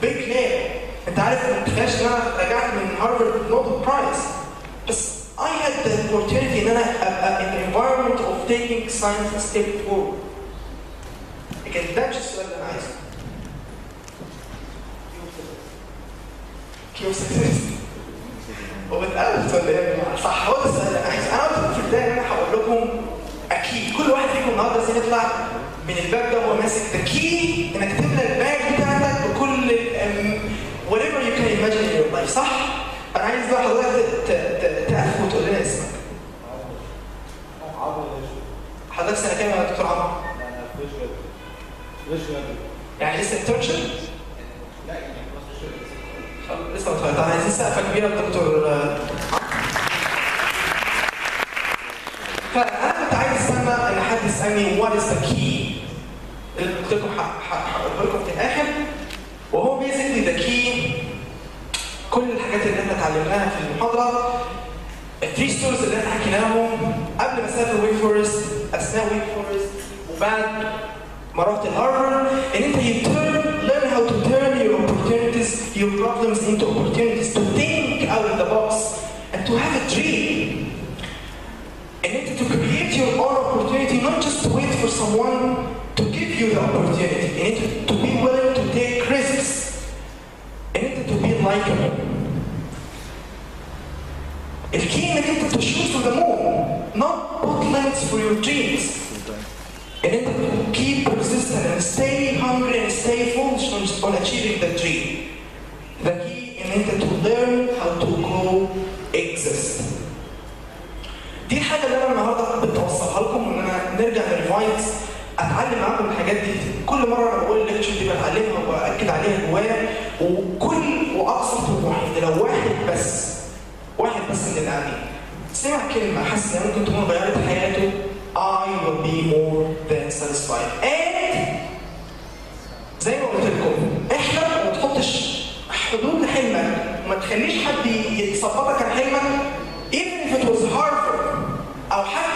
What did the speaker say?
big name انت عارف ما تخيلش ان انا رجعت من هارفارد نوبل برايز بس I had the opportunity ان انا ابقى in the environment of taking science a step forward لكن ده مش السؤال اللي انا عايزه كيو سكسس وبتقلب ولا ايه يا جماعه؟ صح هو ده السؤال اللي انا عايزه انا قلت لكم في البدايه ان انا هقول لكم اكيد كل واحد فيكم النهارده لازم يطلع من الباب ده وهو ماسك ذا كي انك تملى الباج بتاعتك بكل ال- whatever you can imagine in your life صح؟ انا عايز بقى حضرتك ت- ت- تقف وتقول لنا اسمك حضرتك سنه كام يا دكتور عمرو؟ يعني لسه انترنشن؟ لسه ما اتخرجت عايزين سقفه كبيره للدكتور آه، فانا كنت عايز استنى ان حد يسالني وات از ذا كي اللي قلت لكم هقوله لكم في الاخر وهو بيزيكلي ذا كي كل الحاجات اللي احنا اتعلمناها في المحاضره الثري ستورز اللي احنا حكيناهم قبل ما اسافر ويك فورست اثناء ويك فورست وبعد ما رحت الهارفارد ان انت you turn learn how to turn your opportunities your problems into opportunities to think out of the box and to have a dream and then to create your own opportunity, not just to wait for someone to give you the opportunity, and to, to be willing to take risks, and to be likable. الكي انك انت to shoot for the moon, not put limits for your dreams. And then to keep persistent and stay hungry and stay focused on, on achieving the dream. The key in it to learn how to coexist. دي الحاجه اللي انا النهارده حبيت اوصلها لكم ان انا نرجع نريفايز اتعلم معاكم الحاجات دي كل مره انا بقول الليكتشر دي بتعلمها وباكد عليها جوايا وكل واقصى طموحي إن لو واحد بس واحد بس من اللي قاعدين سمع كلمه حاسس انها ممكن تكون غيرت حياته I will be more than satisfied and زي ما قلت لكم احلم وما تحطش حدود لحلمك وما تخليش حد يتصبتك عن حلمك even if it was Harvard او حتى